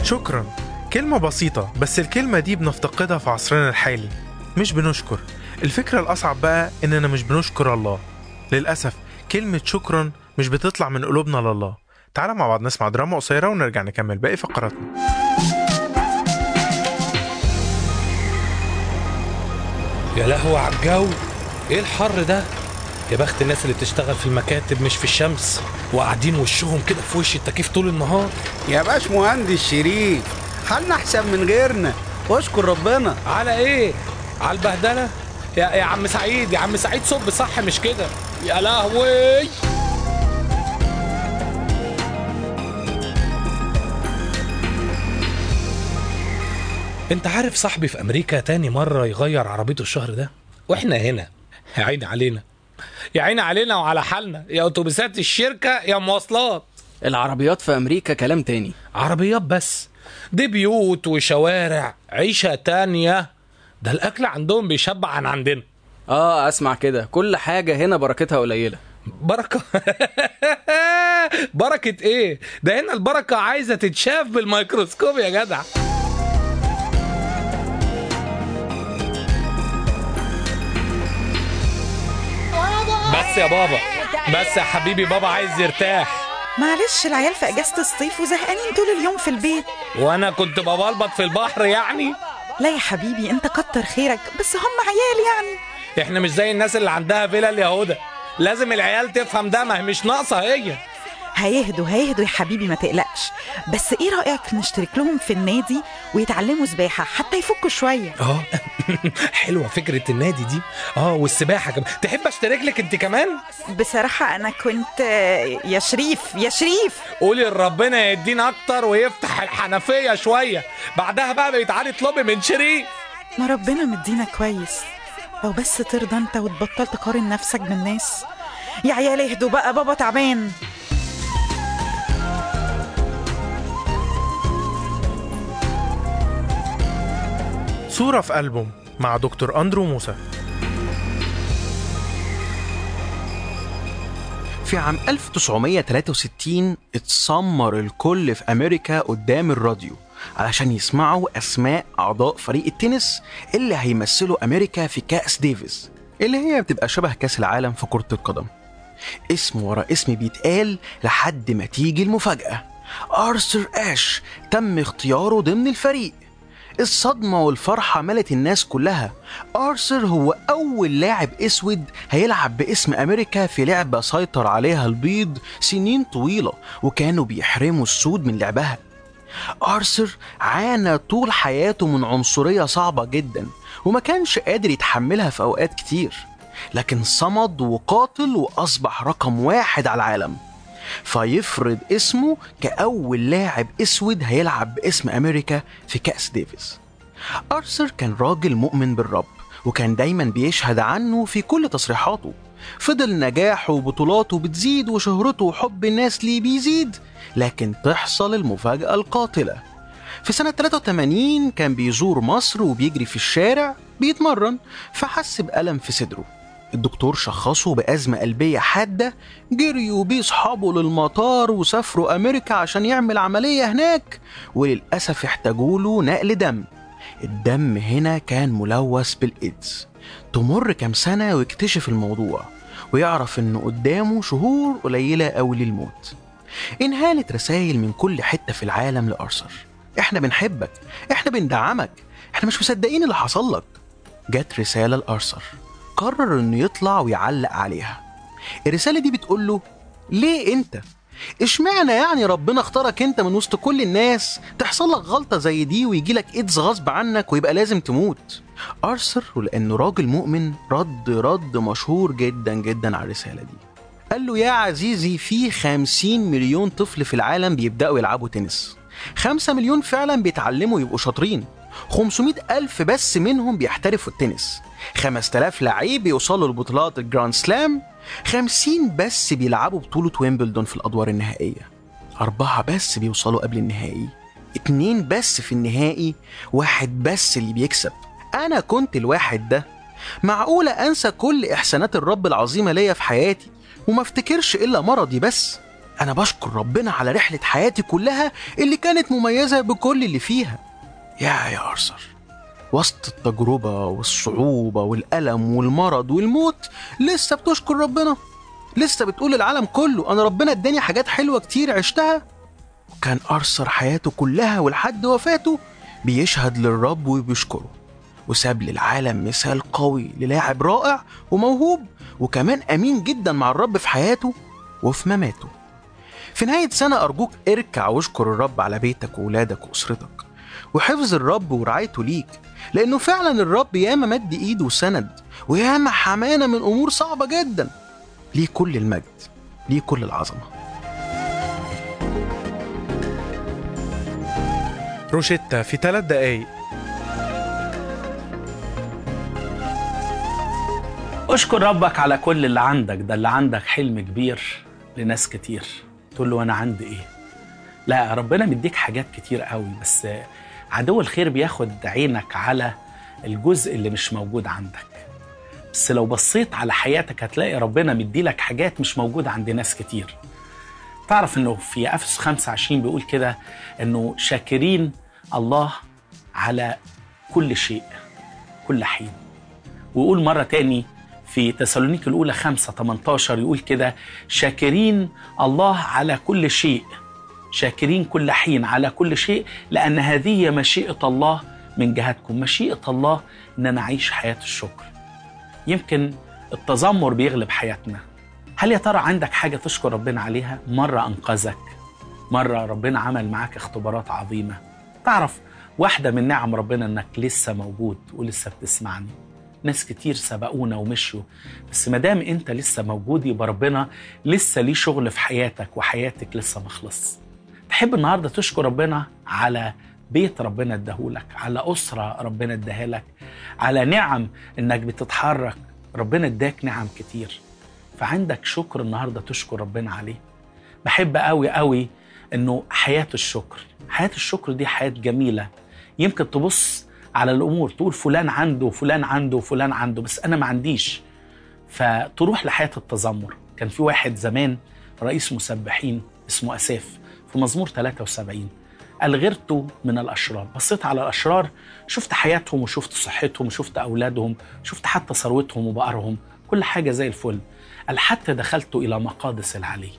شكرا كلمة بسيطة بس الكلمة دي بنفتقدها في عصرنا الحالي مش بنشكر الفكرة الأصعب بقى إننا مش بنشكر الله للأسف كلمة شكرا مش بتطلع من قلوبنا لله تعالى مع بعض نسمع دراما قصيرة ونرجع نكمل باقي فقراتنا يا لهوي على الجو ايه الحر ده يا بخت الناس اللي بتشتغل في المكاتب مش في الشمس وقاعدين وشهم كده في وش التكييف طول النهار يا باش مهندس شريف حالنا احسن من غيرنا واشكر ربنا على ايه على البهدله يا يا عم سعيد يا عم سعيد صب صح مش كده يا لهوي انت عارف صاحبي في امريكا تاني مره يغير عربيته الشهر ده واحنا هنا يا عيني علينا يا عيني علينا وعلى حالنا يا اتوبيسات الشركه يا مواصلات العربيات في امريكا كلام تاني عربيات بس دي بيوت وشوارع عيشة تانية ده الأكل عندهم بيشبع عن عندنا اه اسمع كده كل حاجه هنا بركتها قليله بركة بركة ايه ده هنا البركة عايزة تتشاف بالميكروسكوب يا جدع بس يا بابا بس يا حبيبي بابا عايز يرتاح معلش العيال في اجازه الصيف وزهقانين طول اليوم في البيت وانا كنت ببلبط في البحر يعني لا يا حبيبي انت كتر خيرك بس هم عيال يعني احنا مش زي الناس اللي عندها فيلا اليهودا لازم العيال تفهم ده ما هي مش ناقصه هي هيهدوا هيهدوا يا حبيبي ما تقلقش بس ايه رايك نشترك لهم في النادي ويتعلموا سباحه حتى يفكوا شويه اه حلوه فكره النادي دي اه والسباحه كمان تحب اشترك لك انت كمان بصراحه انا كنت يا شريف يا شريف قولي لربنا يدينا اكتر ويفتح الحنفيه شويه بعدها بقى بيتعالي اطلبي من شريف ما ربنا مدينا كويس لو بس ترضى انت وتبطل تقارن نفسك بالناس يا عيال اهدوا بقى بابا تعبان صورة في ألبوم مع دكتور أندرو موسى في عام 1963 اتسمر الكل في أمريكا قدام الراديو علشان يسمعوا أسماء أعضاء فريق التنس اللي هيمثلوا أمريكا في كأس ديفيس اللي هي بتبقى شبه كأس العالم في كرة القدم اسم ورا اسم بيتقال لحد ما تيجي المفاجأة أرثر آش تم اختياره ضمن الفريق الصدمة والفرحة ملت الناس كلها أرثر هو أول لاعب أسود هيلعب باسم أمريكا في لعبة سيطر عليها البيض سنين طويلة وكانوا بيحرموا السود من لعبها أرثر عانى طول حياته من عنصرية صعبة جدا وما كانش قادر يتحملها في أوقات كتير لكن صمد وقاتل وأصبح رقم واحد على العالم فيفرض اسمه كأول لاعب أسود هيلعب باسم أمريكا في كأس ديفيس أرثر كان راجل مؤمن بالرب وكان دايما بيشهد عنه في كل تصريحاته فضل نجاحه وبطولاته بتزيد وشهرته وحب الناس ليه بيزيد لكن تحصل المفاجأة القاتلة في سنة 83 كان بيزور مصر وبيجري في الشارع بيتمرن فحس بألم في صدره الدكتور شخصه بأزمة قلبية حادة جريوا بيه صحابه للمطار وسافروا أمريكا عشان يعمل عملية هناك وللأسف احتاجوا له نقل دم الدم هنا كان ملوث بالإيدز تمر كام سنة ويكتشف الموضوع ويعرف إنه قدامه شهور قليلة أوي للموت انهالت رسائل من كل حتة في العالم لأرثر احنا بنحبك احنا بندعمك احنا مش مصدقين اللي حصل لك جت رسالة لأرثر قرر انه يطلع ويعلق عليها الرسالة دي بتقول له ليه انت اشمعنى يعني ربنا اختارك انت من وسط كل الناس تحصل لك غلطة زي دي ويجي لك ايدز غصب عنك ويبقى لازم تموت ارثر ولانه راجل مؤمن رد رد مشهور جدا جدا على الرسالة دي قال له يا عزيزي في 50 مليون طفل في العالم بيبدأوا يلعبوا تنس 5 مليون فعلا بيتعلموا يبقوا شاطرين 500 ألف بس منهم بيحترفوا التنس 5000 لعيب بيوصلوا لبطولات الجراند سلام 50 بس بيلعبوا بطولة ويمبلدون في الأدوار النهائية أربعة بس بيوصلوا قبل النهائي اتنين بس في النهائي واحد بس اللي بيكسب أنا كنت الواحد ده معقولة أنسى كل إحسانات الرب العظيمة ليا في حياتي وما افتكرش إلا مرضي بس أنا بشكر ربنا على رحلة حياتي كلها اللي كانت مميزة بكل اللي فيها يا يا أرثر وسط التجربة والصعوبة والألم والمرض والموت لسه بتشكر ربنا لسه بتقول للعالم كله أنا ربنا اداني حاجات حلوة كتير عشتها كان أرثر حياته كلها ولحد وفاته بيشهد للرب وبيشكره وساب للعالم مثال قوي للاعب رائع وموهوب وكمان أمين جدا مع الرب في حياته وفي مماته في نهاية سنة أرجوك اركع واشكر الرب على بيتك وولادك وأسرتك وحفظ الرب ورعايته ليك لأنه فعلا الرب ياما مد إيده وسند وياما حمانا من أمور صعبة جدا ليه كل المجد ليه كل العظمة روشيتا في ثلاث دقايق اشكر ربك على كل اللي عندك ده اللي عندك حلم كبير لناس كتير تقول له انا عندي ايه لا ربنا مديك حاجات كتير قوي بس عدو الخير بياخد عينك على الجزء اللي مش موجود عندك بس لو بصيت على حياتك هتلاقي ربنا مديلك حاجات مش موجودة عند ناس كتير تعرف انه في افس 25 بيقول كده انه شاكرين الله على كل شيء كل حين ويقول مرة تاني في تسالونيك الأولى 5 18 يقول كده شاكرين الله على كل شيء شاكرين كل حين على كل شيء لأن هذه هي مشيئة الله من جهتكم مشيئة الله إن أنا أعيش حياة الشكر يمكن التذمر بيغلب حياتنا هل يا ترى عندك حاجة تشكر ربنا عليها مرة أنقذك مرة ربنا عمل معاك اختبارات عظيمة تعرف واحدة من نعم ربنا إنك لسه موجود ولسه بتسمعني ناس كتير سبقونا ومشوا بس ما دام انت لسه موجود يبقى ربنا لسه ليه شغل في حياتك وحياتك لسه ما خلص تحب النهارده تشكر ربنا على بيت ربنا اداهولك على أسرة ربنا اداها لك على نعم انك بتتحرك ربنا اداك نعم كتير فعندك شكر النهارده تشكر ربنا عليه بحب قوي قوي انه حياة الشكر حياة الشكر دي حياة جميلة يمكن تبص على الامور تقول فلان عنده وفلان عنده وفلان عنده بس انا ما عنديش فتروح لحياه التذمر كان في واحد زمان رئيس مسبحين اسمه اساف في مزمور 73 قال غرت من الاشرار بصيت على الاشرار شفت حياتهم وشفت صحتهم وشفت اولادهم شفت حتى ثروتهم وبقرهم كل حاجه زي الفل قال حتى دخلت الى مقادس العلي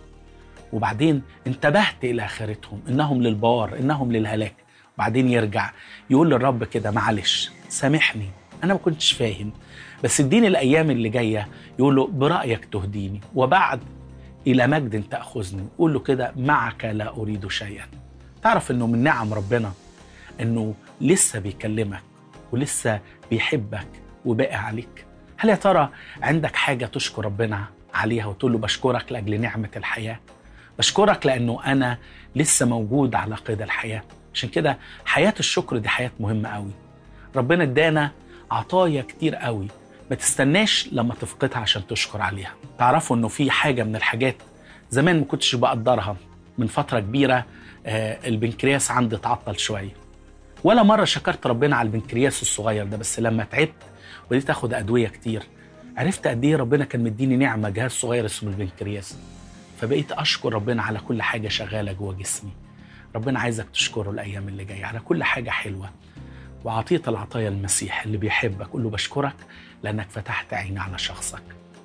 وبعدين انتبهت الى اخرتهم انهم للبوار انهم للهلاك وبعدين يرجع يقول للرب كده معلش سامحني انا ما كنتش فاهم بس اديني الايام اللي جايه يقول له برايك تهديني وبعد الى مجد تاخذني قول له كده معك لا اريد شيئا تعرف انه من نعم ربنا انه لسه بيكلمك ولسه بيحبك وباقي عليك هل يا ترى عندك حاجه تشكر ربنا عليها وتقول له بشكرك لاجل نعمه الحياه بشكرك لانه انا لسه موجود على قيد الحياه عشان كده حياة الشكر دي حياة مهمة قوي ربنا ادانا عطايا كتير قوي ما تستناش لما تفقدها عشان تشكر عليها تعرفوا انه في حاجة من الحاجات زمان ما كنتش بقدرها من فترة كبيرة آه البنكرياس عندي اتعطل شوية ولا مرة شكرت ربنا على البنكرياس الصغير ده بس لما تعبت وبديت اخد ادوية كتير عرفت قد ايه ربنا كان مديني نعمة جهاز صغير اسمه البنكرياس فبقيت اشكر ربنا على كل حاجة شغالة جوه جسمي ربنا عايزك تشكره الايام اللي جايه على كل حاجه حلوه وعطيه العطايا المسيح اللي بيحبك قول له بشكرك لانك فتحت عيني على شخصك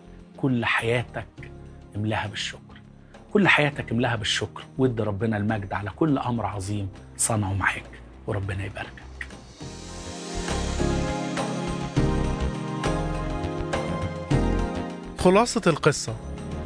كل حياتك املاها بالشكر كل حياتك املاها بالشكر وادي ربنا المجد على كل امر عظيم صنعه معاك وربنا يباركك خلاصة القصة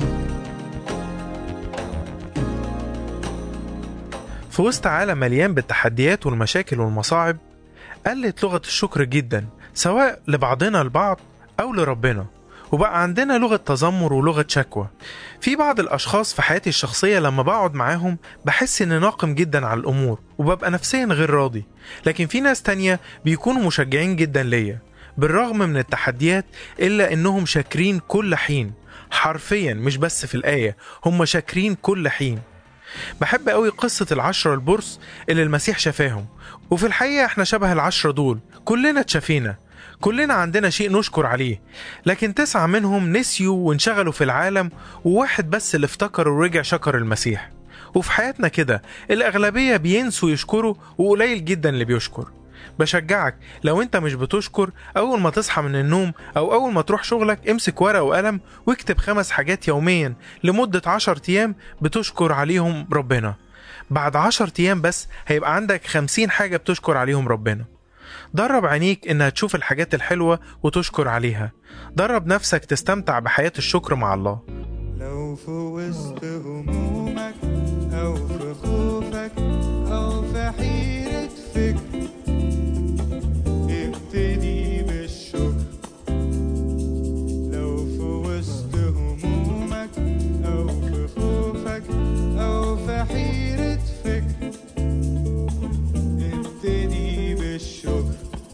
في وسط عالم مليان بالتحديات والمشاكل والمصاعب قلت لغة الشكر جدا سواء لبعضنا البعض أو لربنا وبقى عندنا لغة تذمر ولغة شكوى في بعض الأشخاص في حياتي الشخصية لما بقعد معاهم بحس إني ناقم جدا على الأمور وببقى نفسيا غير راضي لكن في ناس تانية بيكونوا مشجعين جدا ليا بالرغم من التحديات إلا إنهم شاكرين كل حين حرفيا مش بس في الآية هم شاكرين كل حين بحب قوي قصة العشرة البرص اللي المسيح شفاهم وفي الحقيقة احنا شبه العشرة دول كلنا اتشافينا كلنا عندنا شيء نشكر عليه لكن تسعة منهم نسيوا وانشغلوا في العالم وواحد بس اللي افتكر ورجع شكر المسيح وفي حياتنا كده الأغلبية بينسوا يشكروا وقليل جدا اللي بيشكر بشجعك لو انت مش بتشكر اول ما تصحى من النوم او اول ما تروح شغلك امسك ورقة وقلم واكتب خمس حاجات يوميا لمدة عشر ايام بتشكر عليهم ربنا بعد عشر ايام بس هيبقى عندك خمسين حاجة بتشكر عليهم ربنا درب عينيك انها تشوف الحاجات الحلوة وتشكر عليها درب نفسك تستمتع بحياة الشكر مع الله لو في وسط همومك أو في خوفك أو في حيرة فكر ابتدي بالشكر لو في وسط همومك أو في خوفك أو في حيرة فكر ابتدي بالشكر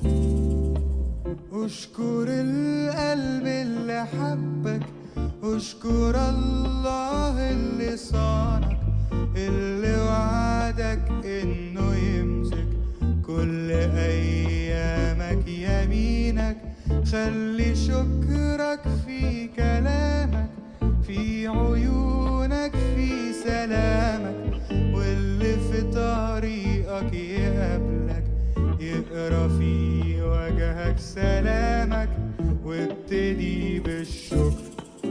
اشكر القلب اللي حبك اشكر الله اللي صانك اللي وعدك انه يمسك كل ايامك يمينك خلي شكرك في كلامك في عيونك في سلامك واللي في طريقك يقابلك يقرا في وجهك سلامك وابتدي بالشكر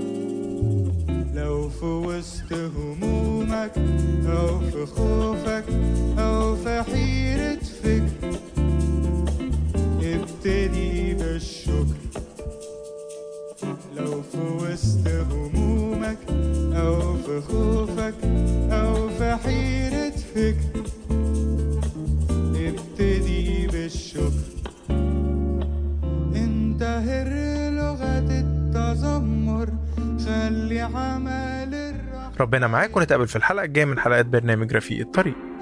لو في وسط همومك أو في خوفك أو في حيرة فكر ابتدي بالشكر لو في وسط همومك أو في خوفك أو في حيرة فكر ابتدي بالشكر انتهر لغة التذمر خلي عمل الرحمة ربنا معاك ونتقابل في الحلقة الجاية من حلقات برنامج رفيق الطريق